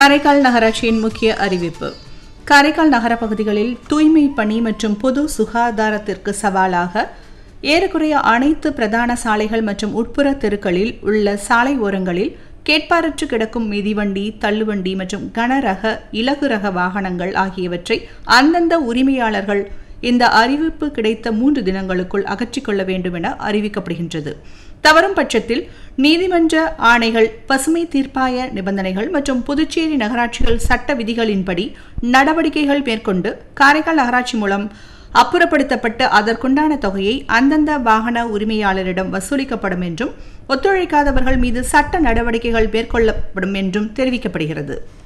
காரைக்கால் நகராட்சியின் முக்கிய அறிவிப்பு காரைக்கால் நகர பகுதிகளில் தூய்மை பணி மற்றும் பொது சுகாதாரத்திற்கு சவாலாக ஏறக்குறைய அனைத்து பிரதான சாலைகள் மற்றும் உட்புற தெருக்களில் உள்ள சாலை ஓரங்களில் கேட்பாரற்று கிடக்கும் மிதிவண்டி தள்ளுவண்டி மற்றும் கனரக இலகு ரக வாகனங்கள் ஆகியவற்றை அந்தந்த உரிமையாளர்கள் இந்த அறிவிப்பு கிடைத்த மூன்று தினங்களுக்குள் அகற்றிக்கொள்ள வேண்டும் என அறிவிக்கப்படுகின்றது தவறும் பட்சத்தில் நீதிமன்ற ஆணைகள் பசுமை தீர்ப்பாய நிபந்தனைகள் மற்றும் புதுச்சேரி நகராட்சிகள் சட்ட விதிகளின்படி நடவடிக்கைகள் மேற்கொண்டு காரைக்கால் நகராட்சி மூலம் அப்புறப்படுத்தப்பட்டு அதற்குண்டான தொகையை அந்தந்த வாகன உரிமையாளரிடம் வசூலிக்கப்படும் என்றும் ஒத்துழைக்காதவர்கள் மீது சட்ட நடவடிக்கைகள் மேற்கொள்ளப்படும் என்றும் தெரிவிக்கப்படுகிறது